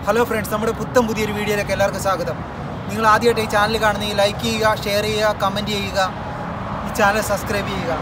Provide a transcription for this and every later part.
hello friends നമ്മുടെ പുത്തൻ പുതിയൊരു വീഡിയോയിലേക്ക് എല്ലാവർക്കും സ്വാഗതം നിങ്ങൾ ആദ്യമായിട്ട് ഈ ചാനൽ കാണുന്നെങ്കിൽ ലൈക്ക് ചെയ്യുക ഷെയർ ചെയ്യുക കമൻറ്റ് ചെയ്യുക ഈ ചാനൽ സബ്സ്ക്രൈബ് ചെയ്യുക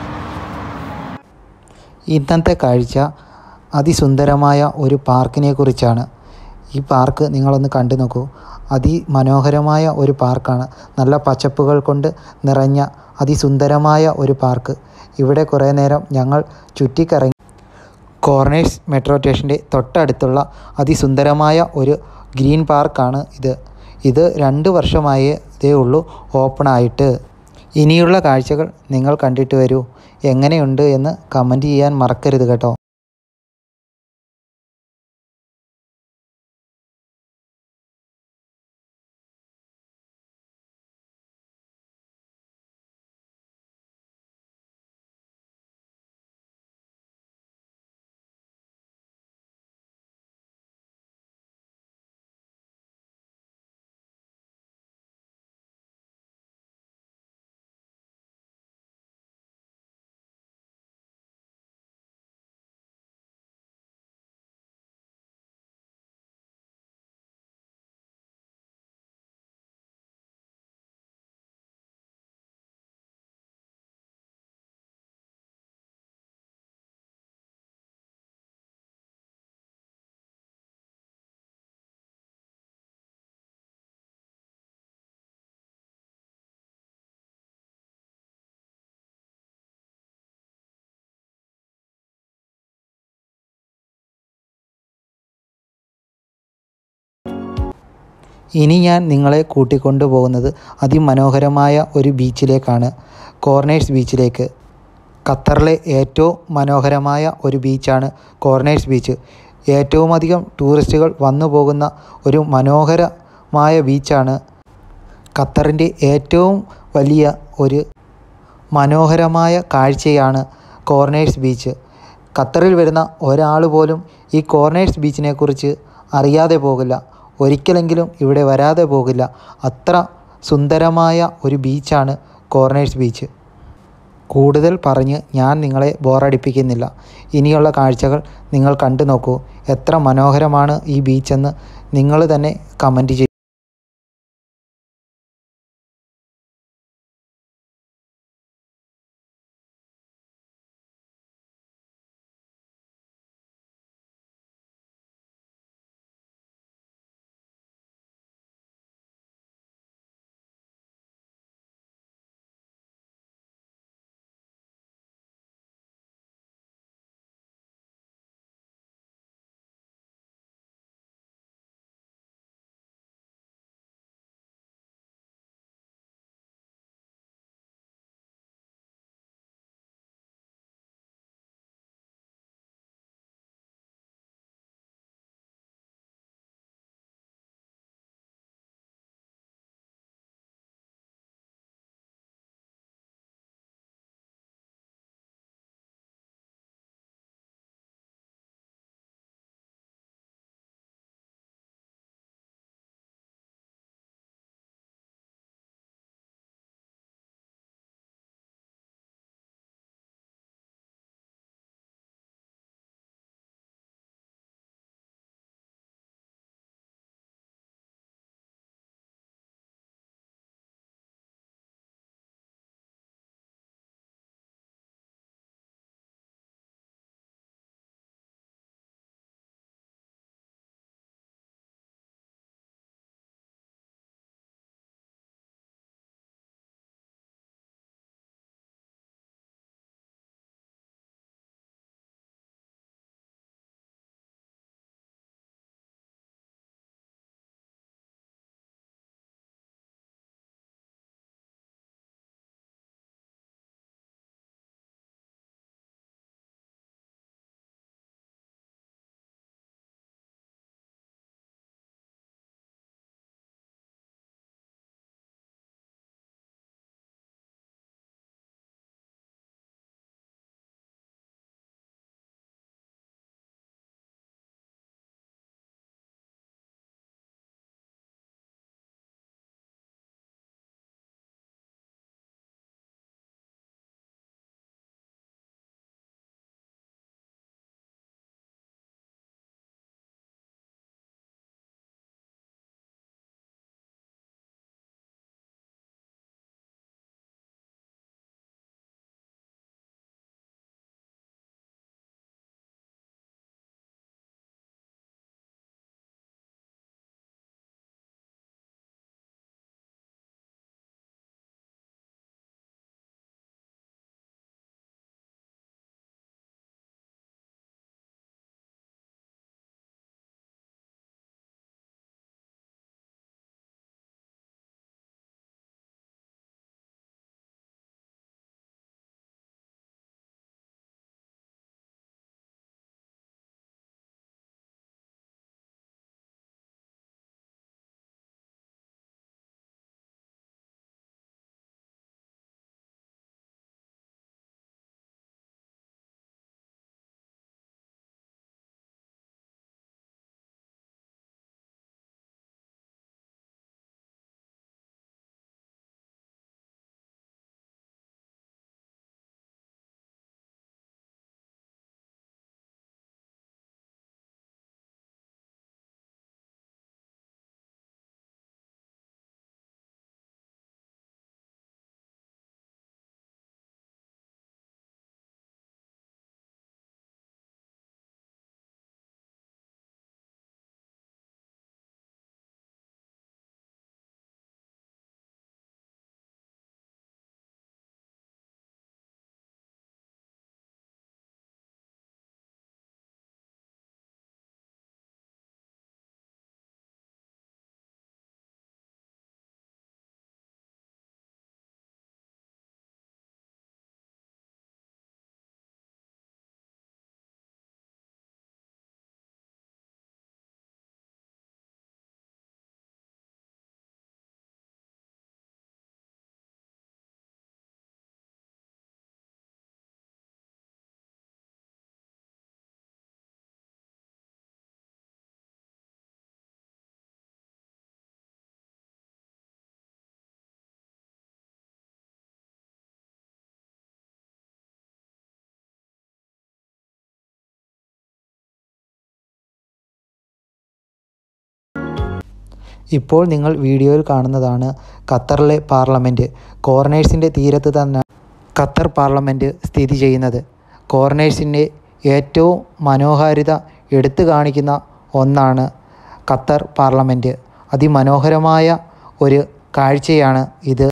ഇന്നത്തെ കാഴ്ച അതിസുന്ദരമായ ഒരു പാർക്കിനെ കുറിച്ചാണ് ഈ പാർക്ക് നിങ്ങളൊന്ന് കണ്ടു നോക്കൂ അതിമനോഹരമായ ഒരു പാർക്കാണ് നല്ല പച്ചപ്പുകൾ കൊണ്ട് നിറഞ്ഞ അതിസുന്ദരമായ ഒരു പാർക്ക് ഇവിടെ കുറേ നേരം ഞങ്ങൾ ചുറ്റിക്കറങ്ങി കോർണേഴ്സ് മെട്രോ സ്റ്റേഷൻ്റെ തൊട്ടടുത്തുള്ള അതിസുന്ദരമായ ഒരു ഗ്രീൻ പാർക്കാണ് ഇത് ഇത് രണ്ട് വർഷമായതേ ഉള്ളൂ ഓപ്പണായിട്ട് ഇനിയുള്ള കാഴ്ചകൾ നിങ്ങൾ കണ്ടിട്ട് വരൂ എങ്ങനെയുണ്ട് എന്ന് കമൻറ്റ് ചെയ്യാൻ മറക്കരുത് കേട്ടോ ഇനി ഞാൻ നിങ്ങളെ കൂട്ടിക്കൊണ്ടു പോകുന്നത് അതിമനോഹരമായ ഒരു ബീച്ചിലേക്കാണ് കോർണേഴ്സ് ബീച്ചിലേക്ക് ഖത്തറിലെ ഏറ്റവും മനോഹരമായ ഒരു ബീച്ചാണ് കോർണേഴ്സ് ബീച്ച് ഏറ്റവും അധികം ടൂറിസ്റ്റുകൾ വന്നു പോകുന്ന ഒരു മനോഹരമായ ബീച്ചാണ് ഖത്തറിൻ്റെ ഏറ്റവും വലിയ ഒരു മനോഹരമായ കാഴ്ചയാണ് കോർണേഴ്സ് ബീച്ച് ഖത്തറിൽ വരുന്ന ഒരാൾ പോലും ഈ കോർണേഴ്സ് ബീച്ചിനെ കുറിച്ച് അറിയാതെ പോകില്ല ഒരിക്കലെങ്കിലും ഇവിടെ വരാതെ പോകില്ല അത്ര സുന്ദരമായ ഒരു ബീച്ചാണ് കോർണേഴ്സ് ബീച്ച് കൂടുതൽ പറഞ്ഞ് ഞാൻ നിങ്ങളെ ബോറടിപ്പിക്കുന്നില്ല ഇനിയുള്ള കാഴ്ചകൾ നിങ്ങൾ കണ്ടു നോക്കൂ എത്ര മനോഹരമാണ് ഈ ബീച്ചെന്ന് നിങ്ങൾ തന്നെ കമൻറ്റ് ചെയ്യും ഇപ്പോൾ നിങ്ങൾ വീഡിയോയിൽ കാണുന്നതാണ് ഖത്തറിലെ പാർലമെൻറ്റ് കോർണേഴ്സിൻ്റെ തീരത്ത് തന്നെ ഖത്തർ പാർലമെൻറ്റ് സ്ഥിതി ചെയ്യുന്നത് കോർണേഴ്സിൻ്റെ ഏറ്റവും മനോഹാരിത എടുത്തു കാണിക്കുന്ന ഒന്നാണ് ഖത്തർ പാർലമെൻറ്റ് അതിമനോഹരമായ ഒരു കാഴ്ചയാണ് ഇത്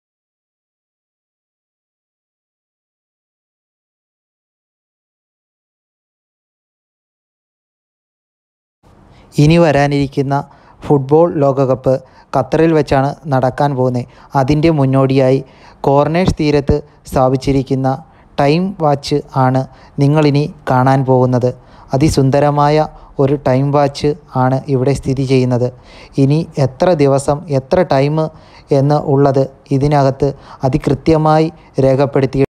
ഇനി വരാനിരിക്കുന്ന ഫുട്ബോൾ ലോകകപ്പ് ഖത്തറിൽ വെച്ചാണ് നടക്കാൻ പോകുന്നത് അതിൻ്റെ മുന്നോടിയായി കോർണേഴ്സ് തീരത്ത് സ്ഥാപിച്ചിരിക്കുന്ന ടൈം വാച്ച് ആണ് നിങ്ങളിനി കാണാൻ പോകുന്നത് അതിസുന്ദരമായ ഒരു ടൈം വാച്ച് ആണ് ഇവിടെ സ്ഥിതി ചെയ്യുന്നത് ഇനി എത്ര ദിവസം എത്ര ടൈം എന്ന് ഉള്ളത് ഇതിനകത്ത് അതികൃത്യമായി രേഖപ്പെടുത്തി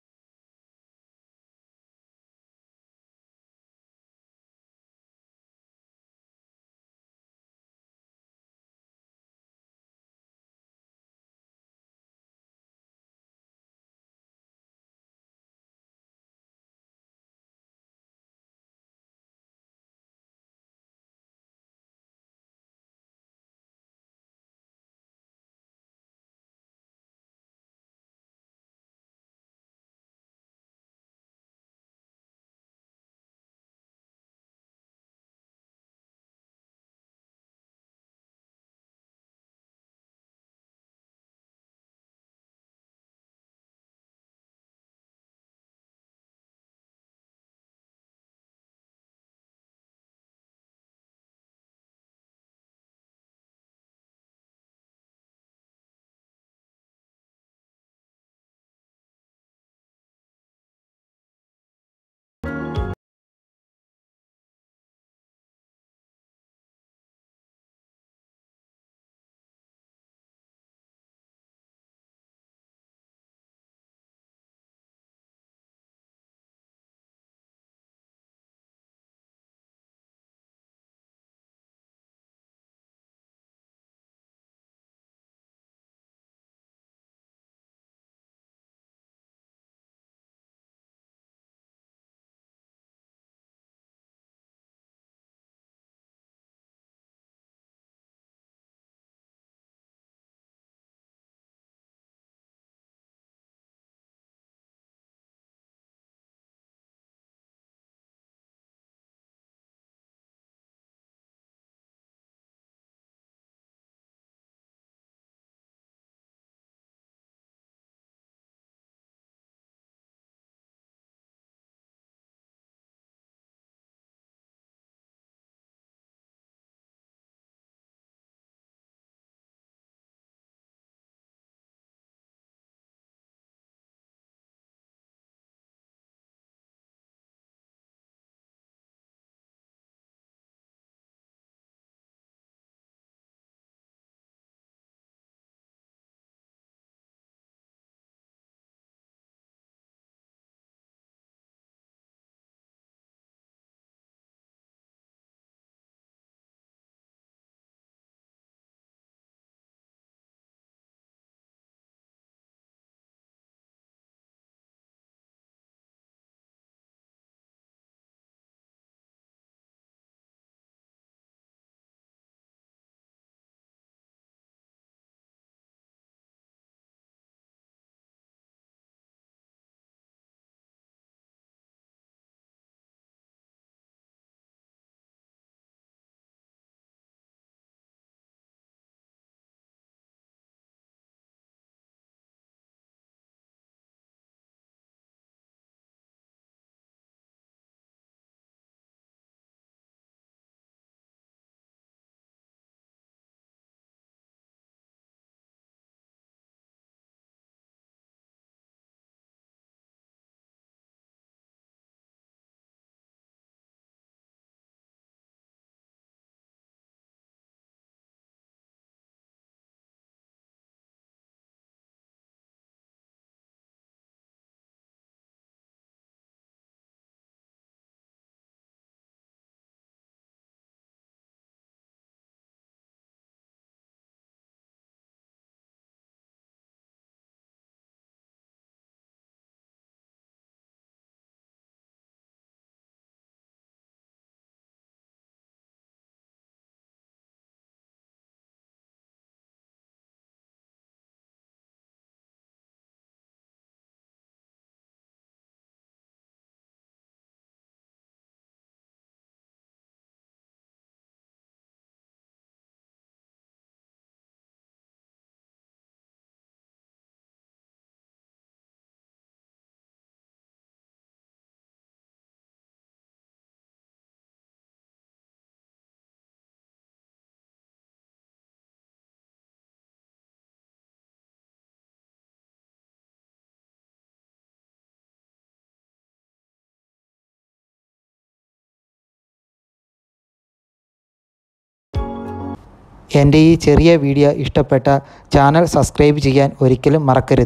എൻ്റെ ഈ ചെറിയ വീഡിയോ ഇഷ്ടപ്പെട്ട ചാനൽ സബ്സ്ക്രൈബ് ചെയ്യാൻ ഒരിക്കലും മറക്കരുത്